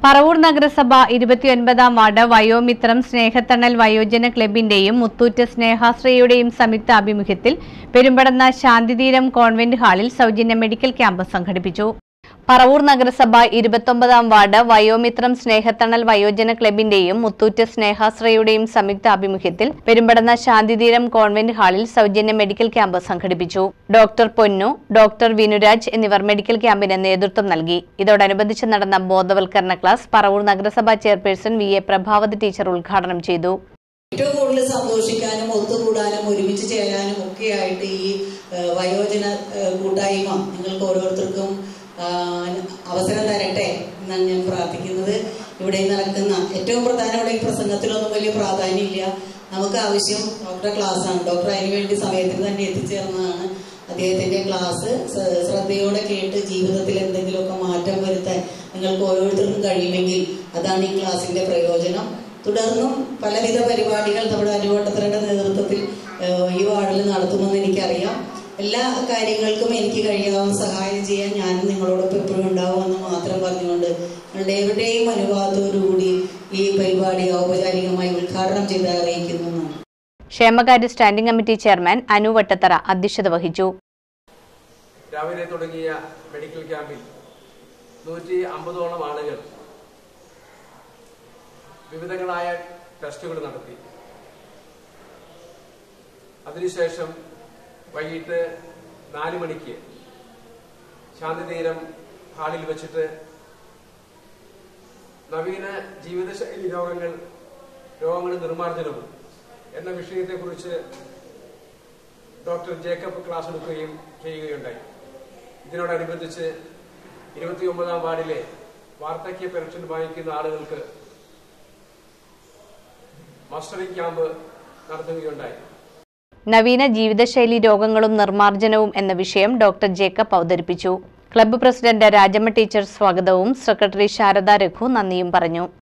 പറവൂർ നഗരസഭ ഇരുപത്തിയൊൻപതാം വാർഡ് വയോമിത്രം സ്നേഹത്തണൽ വയോജന ക്ലബിന്റെയും മുത്തൂറ്റ് സ്നേഹാശ്രയുടെയും സംയുക്ത ആഭിമുഖ്യത്തിൽ പെരുമ്പടന്ന ശാന്തിതീരം കോൺവെന്റ് ഹാളിൽ സൗജന്യ മെഡിക്കൽ ക്യാമ്പ് സംഘടിപ്പിച്ചു പറവൂർ നഗരസഭ ഇരുപത്തൊമ്പതാം വാർഡ് വയോമിത്രം സ്നേഹത്തണൽ വയോജന ക്ലബിന്റെയും മുത്തൂറ്റ് സ്നേഹാശ്രയുടെയും സംയുക്ത ആഭിമുഖ്യത്തിൽ പെരുമ്പടന്ന ശാന്തിതീരം കോൺവെന്റ് ഹാളിൽ സൗജന്യ മെഡിക്കൽ ക്യാമ്പ് സംഘടിപ്പിച്ചു ഡോക്ടർ പൊന്നു ഡോക്ടർ വിനുരാജ് എന്നിവർ മെഡിക്കൽ ക്യാമ്പിന് നേതൃത്വം നൽകി ഇതോടനുബന്ധിച്ച് നടന്ന ബോധവൽക്കരണ ക്ലാസ് പറവൂർ നഗരസഭാ chairperson V A Prabhavathi teacher ഉദ്ഘാടനം ചെയ്തു ഏറ്റവും കൂടുതൽ സന്തോഷിക്കാനും ഒത്തുകൂടാനും ഒരുമിച്ച് ചേരാനും ഒക്കെ ആയിട്ട് ഈ ഏഹ്, വയോജന ഏഹ്, കൂട്ടായ്മ നിങ്ങൾക്ക് ഓരോരുത്തർക്കും ആഹ്, അവസരം തരട്ടെ എന്നാണ് ഞാൻ പ്രാർത്ഥിക്കുന്നത് ഇവിടെ നടക്കുന്ന ഏറ്റവും പ്രധാനപ്പെട്ട ഈ പ്രസംഗത്തിലൊന്നും വലിയ പ്രാധാന്യമില്ല നമുക്ക് ആവശ്യം ഡോക്ടറെ ക്ലാസ് ആണ് ഡോക്ടർ അതിനുവേണ്ടി സമയത്തിന് തന്നെ എത്തിച്ചേർന്നതാണ് അദ്ദേഹത്തിന്റെ ക്ലാസ് സ- ശ്രദ്ധയോടെ കേട്ട് ജീവിതത്തിൽ എന്തെങ്കിലുമൊക്കെ മാറ്റം വരുത്താൻ നിങ്ങൾക്ക് ഓരോരുത്തർക്കും കഴിയുമെങ്കിൽ അതാണ് ഈ ക്ലാസിന്റെ പ്രയോജനം തുടർന്നും പലവിധ പരിപാടികൾ നമ്മുടെ അനുവട്ടത്തരുടെ നേതൃത്വത്തിൽ ഏഹ്, ഈ വാർഡിൽ നടത്തുമെന്ന് എനിക്കറിയാം എല്ലാ കാര്യങ്ങൾക്കും എനിക്ക് കഴിയാവുന്ന സഹായം ചെയ്യാൻ ഞാനും നിങ്ങളോടൊപ്പം എപ്പോഴും ഉണ്ടാവുമെന്ന് മാത്രം പറഞ്ഞുകൊണ്ട് നിങ്ങളുടെ എവിടെയും അനുവാദത്തോടുകൂടി ഈ പരിപാടി ഔപചാരികമായി ഉദ്ഘാടനം ചെയ്ത് അറിയിക്കുന്നു എന്നാണ് ക്ഷേമകാര്യ standing committee chairman Anu Vattathara അധ്യക്ഷത വഹിച്ചു രാവിലെ തുടങ്ങിയ മെഡിക്കൽ ക്യാമ്പിൽ നൂറ്റി അമ്പതോളം ആളുകൾ വിവിധങ്ങളായ ടെസ്റ്റുകൾ നടത്തി അതിനുശേഷം വൈകിട്ട് നാല് മണിക്ക് ശാന്തിതീരം ഹാളിൽ വെച്ചിട്ട് നവീന ജീവിതശൈലി രോഗങ്ങൾ രോഗങ്ങളുടെ നിർമ്മാർജ്ജനവും എന്ന വിഷയത്തെക്കുറിച്ച് ഡോക്ടർ ജേക്കബ് ക്ലാസ് എടുക്കുകയും ചെയ്യുകയുണ്ടായി ഇതിനോടനുബന്ധിച്ച് ഇരുപത്തിയൊമ്പതാം വാർഡിലെ വാർദ്ധക്യ പെൻഷൻ വാങ്ങിക്കുന്ന ആളുകൾക്ക് മസ്റ്ററിംഗ് ക്യാമ്പ് നടത്തുകയുണ്ടായി നവീന ജീവിതശൈലി രോഗങ്ങളും നിർമ്മാർജ്ജനവും എന്ന വിഷയം ഡോക്ടർ ജേക്കബ് അവതരിപ്പിച്ചു ക്ലബ്ബ് പ്രസിഡന്റ് രാജമ്മ ടീച്ചർ സ്വാഗതവും സെക്രട്ടറി ശാരദ രഘു നന്ദിയും പറഞ്ഞു